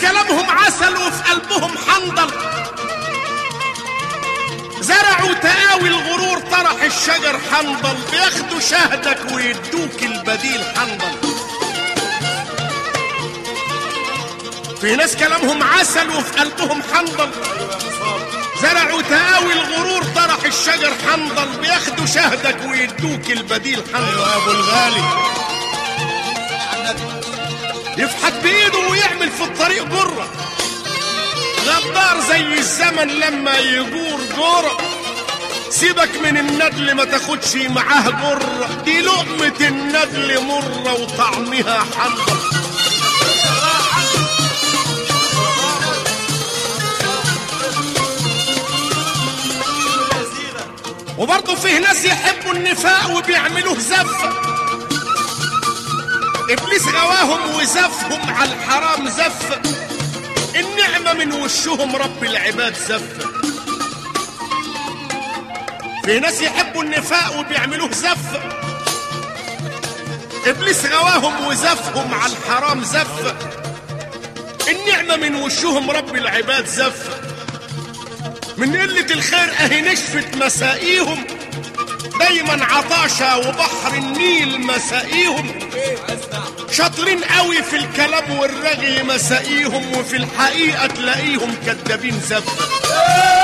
كلامهم عسل وفي قلبهم حنظل زرعوا تقاوي الغرور طرح الشجر حنظل بياخدوا شهدك ويدوك البديل حنظل في ناس كلامهم عسل وفي قلبهم حنظل زرعوا تقاوي الغرور طرح الشجر حنظل بياخدوا شهدك ويدوك البديل حنظل يا ابو الغالي يفحت بايده ويعمل في الطريق جرة غدار زي الزمن لما يجور جرة سيبك من الندل ما تاخدش معاه جرة دي لقمة الندل مرة وطعمها حنظل وبرضه فيه ناس يحبوا النفاق وبيعملوه زفة إبليس غواهم وزفهم على الحرام زفة النعمة من وشهم رب العباد زفة في ناس يحبوا النفاق وبيعملوه زفة إبليس غواهم وزفهم على الحرام زفة النعمة من وشهم رب العباد زفة من قلة الخير اهي نشفت مسائيهم دايما عطاشة وبحر النيل مسائيهم شاطرين قوي في الكلام والرغي مسائيهم وفي الحقيقة تلاقيهم كدابين زفة